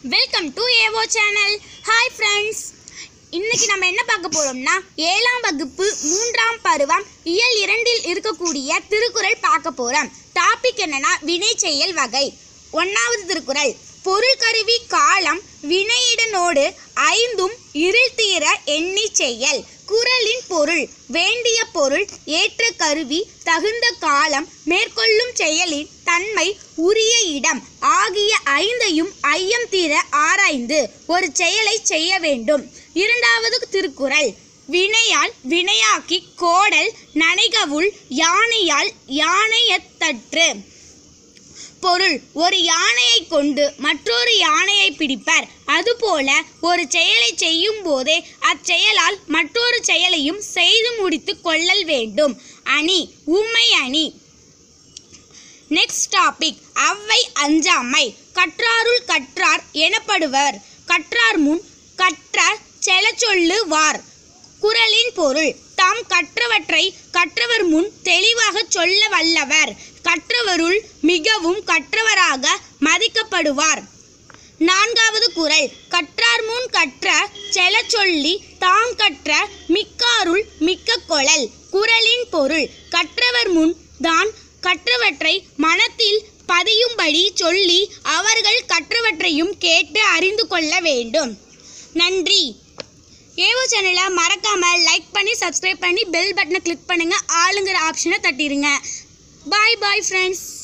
welcome to ஏவோ channel hi friends இன்னைக்கு நம்ம என்ன பார்க்க போறோம்னா ஏழாம் வகுப்பு மூன்றாம் பருவம் இயல் இரண்டில் இருக்கக்கூடிய திருக்குறள் பார்க்க போறோம் டாபிக் என்னன்னா வினை செயல் வகை ஒன்னாவது திருக்குறள் பொருள் கருவி காலம் வினையிடனோடு ஐந்தும் இருள் தீர எண்ணி செயல் குறளின் பொருள் வேண்டிய பொருள் ஏற்ற கருவி தகுந்த காலம் மேற்கொள்ளும் செயலின் தன்மை உரிய இடம் ஆகிய ஐந்தையும் ஐயம் தீர ஆராய்ந்து ஒரு செயலை செய்ய வேண்டும் இரண்டாவது திருக்குறள் வினையால் வினையாக்கி கோடல் நனைகவுள் யானையால் யானையத்தற்று பொருள் ஒரு யானையை கொண்டு மற்றொரு யானையை பிடிப்பர் அதுபோல ஒரு செயலை செய்யும் போதே அச்செயலால் மற்றொரு செயலையும் செய்து முடித்து கொள்ளல் வேண்டும் அணி ஊமை அணி நெக்ஸ்ட் டாபிக் அவ்வை அஞ்சாமை கற்றாருள் கற்றார் எனப்படுவர் கற்றார் முன் கற்ற செலச்சொல்லு வார் குறளின் பொருள் தாம் கற்றவற்றை கற்றவர் முன் தெளிவாக சொல்ல வல்லவர் கற்றவருள் மிகவும் கற்றவராக மதிக்கப்படுவார் நான்காவது குறள் கற்றார் முன் கற்ற செல சொல்லி தாம் கற்ற மிக்காருள் மிக்க கொளல் குறளின் பொருள் கற்றவர் முன் தான் கற்றவற்றை மனத்தில் பதியும்படி சொல்லி அவர்கள் கற்றவற்றையும் கேட்டு அறிந்து கொள்ள வேண்டும் நன்றி ஏவோ சேனலை மறக்காம லைக் பண்ணி சப்ஸ்கிரைப் பண்ணி பெல் பட்டனை கிளிக் பண்ணுங்க ஆளுங்கிற ஆப்ஷனை தட்டிடுங்க பாய் பாய் ஃப்ரெண்ட்ஸ்